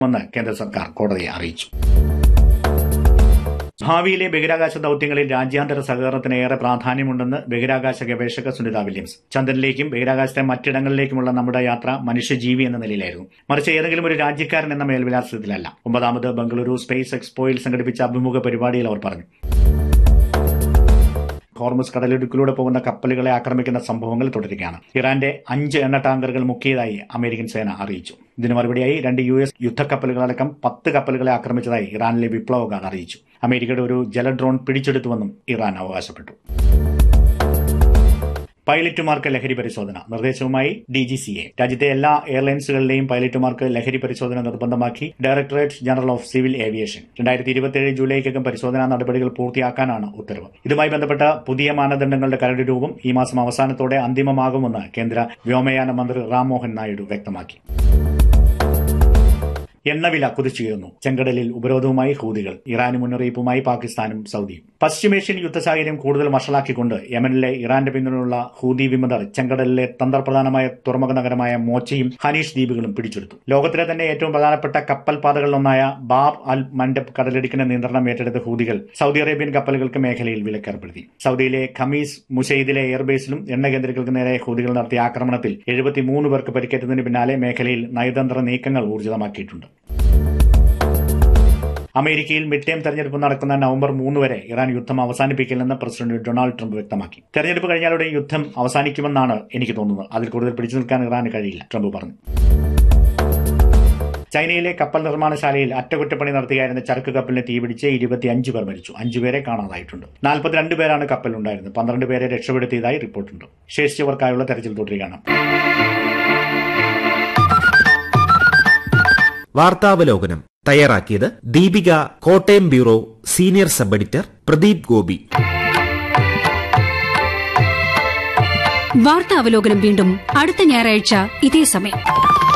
മെന്ന് കേന്ദ്ര സർക്കാർ കോടതിയെ അറിയിച്ചു ഭാവിയിലെ ബഹിരാകാശ ദൌത്യങ്ങളിൽ രാജ്യാന്തര സഹകരണത്തിന് ഏറെ പ്രാധാന്യമുണ്ടെന്ന് ബഹിരാകാശ ഗവേഷക സുനിത വില്യംസ് ചന്ദ്രനിലേക്കും ബഹിരാകാശത്തെ മറ്റിടങ്ങളിലേക്കുമുള്ള നമ്മുടെ യാത്ര മനുഷ്യജീവി എന്ന നിലയിലായിരുന്നു മറിച്ച് ഏതെങ്കിലും ഒരു രാജ്യക്കാരൻ എന്ന മേൽവിലാസത്തിലല്ല ഒമ്പതാമത് ബംഗളൂരു സ്പേസ് എക്സ്പോയിൽ സംഘടിപ്പിച്ച അഭിമുഖ പരിപാടിയിൽ അവർ പറഞ്ഞു ഹോർമുസ് കടലിടുക്കിലൂടെ പോകുന്ന കപ്പലുകളെ ആക്രമിക്കുന്ന സംഭവങ്ങൾ തുടരുകയാണ് ഇറാന്റെ അഞ്ച് എണ്ണ ടാങ്കറുകൾ മുക്കിയതായി അമേരിക്കൻ സേന അറിയിച്ചു ഇതിന് മറുപടിയായി രണ്ട് യു എസ് യുദ്ധക്കപ്പലുകളടക്കം പത്ത് കപ്പലുകളെ ആക്രമിച്ചതായി ഇറാനിലെ വിപ്ലവകാർ അറിയിച്ചു അമേരിക്കയുടെ ഒരു ജലഡ്രോൺ പിടിച്ചെടുത്തുവെന്നും ഇറാൻ അവകാശപ്പെട്ടു പൈലറ്റുമാർക്ക് ലഹരി പരിശോധന നിർദ്ദേശവുമായി ഡി ജി സി എ രാജ്യത്തെ എല്ലാ എയർലൈൻസുകളിലെയും പൈലറ്റുമാർക്ക് ലഹരി പരിശോധന നിർബന്ധമാക്കി directorate general of civil aviation രണ്ടായിരത്തി ഇരുപത്തിയേഴ് ജൂലൈക്കകം പരിശോധനാ നടപടികൾ പൂർത്തിയാക്കാനാണ് ഉത്തരവ് ഇതുമായി ബന്ധപ്പെട്ട പുതിയ മാനദണ്ഡങ്ങളുടെ കരട് രൂപം ഈ മാസം അവസാനത്തോടെ അന്തിമമാകുമെന്ന് കേന്ദ്ര വ്യോമയാന മന്ത്രി റാംമോഹൻ നായിഡു വ്യക്തമാക്കി എണ്ണവില കുതിച്ചുയർന്നു ചെങ്കടലിൽ ഉപരോധവുമായി ഹൂതികൾ ഇറാന് മുന്നറിയിപ്പുമായി പാകിസ്ഥാനും സൗദിയും പശ്ചിമേഷ്യൻ യുദ്ധ സാഹചര്യം കൂടുതൽ വഷളാക്കിക്കൊണ്ട് യമനിലെ ഇറാന്റെ പിന്തുണയുള്ള ഹൂതി വിമതർ ചെങ്കടലിലെ തന്ത്രപ്രധാനമായ തുറമുഖ നഗരമായ മോച്ചയും ഹനീഷ് ദ്വീപുകളും പിടിച്ചെടുത്തു ലോകത്തിലെ തന്നെ ഏറ്റവും പ്രധാനപ്പെട്ട കപ്പൽ പാതകളിലൊന്നായ ബാബ് അൽ മൻഡബ് കടലിടുക്കിന്റെ നിയന്ത്രണം ഏറ്റെടുത്ത ഹൂതികൾ സൗദി അറേബ്യൻ കപ്പലുകൾക്ക് മേഖലയിൽ വിലക്കേർപ്പെടുത്തി സൗദിയിലെ ഖമീസ് മുഷെയ്ദിലെ എയർബേസിലും എണ്ണ കേന്ദ്രങ്ങൾക്ക് നേരെ ഹൂതികൾ നടത്തിയ ആക്രമണത്തിൽ എഴുപത്തിമൂന്ന് പേർക്ക് പരിക്കേറ്റതിന് പിന്നാലെ മേഖലയിൽ നയതന്ത്ര നീക്കങ്ങൾ ഊർജിതമാക്കിയിട്ടുണ്ട് അമേരിക്കയിൽ മിഡ് ടൈം തെരഞ്ഞെടുപ്പ് നടക്കുന്ന നവംബർ മൂന്ന് വരെ ഇറാൻ യുദ്ധം അവസാനിപ്പിക്കില്ലെന്ന് പ്രസിഡന്റ് ഡൊണാൾഡ് ട്രംപ് വ്യക്തമാക്കി തെരഞ്ഞെടുപ്പ് കഴിഞ്ഞാലുടെ യുദ്ധം അവസാനിക്കുമെന്നാണ് എനിക്ക് തോന്നുന്നത് അതിൽ കൂടുതൽ പിടിച്ചു നിൽക്കാൻ ഇറാന് കഴിയില്ല ട്രംപ് പറഞ്ഞു ചൈനയിലെ കപ്പൽ നിർമ്മാണശാലയിൽ അറ്റകുറ്റപ്പണി നടത്തുകയായിരുന്ന ചരക്ക് കപ്പലിന് തീപിടിച്ച് ഇരുപത്തിയഞ്ച് പേർ മരിച്ചു അഞ്ചുപേരെ കാണാതായിട്ടുണ്ട് നാൽപ്പത്തിരണ്ട് പേരാണ് കപ്പലുണ്ടായിരുന്നത് പന്ത്രണ്ട് പേരെ രക്ഷപ്പെടുത്തിയതായി റിപ്പോർട്ടുണ്ട് ശേഷിച്ചവർക്കായുള്ള തെരച്ചിൽ തുടരുകയാണ് വാർത്താവലോകനം തയ്യാറാക്കിയത് Deepika Kottayam bureau senior sub editor Pradeep Gopi വാർത്താവലോകനം വീണ്ടും അടുത്ത ഞായറാഴ്ച ഇതേ സമയം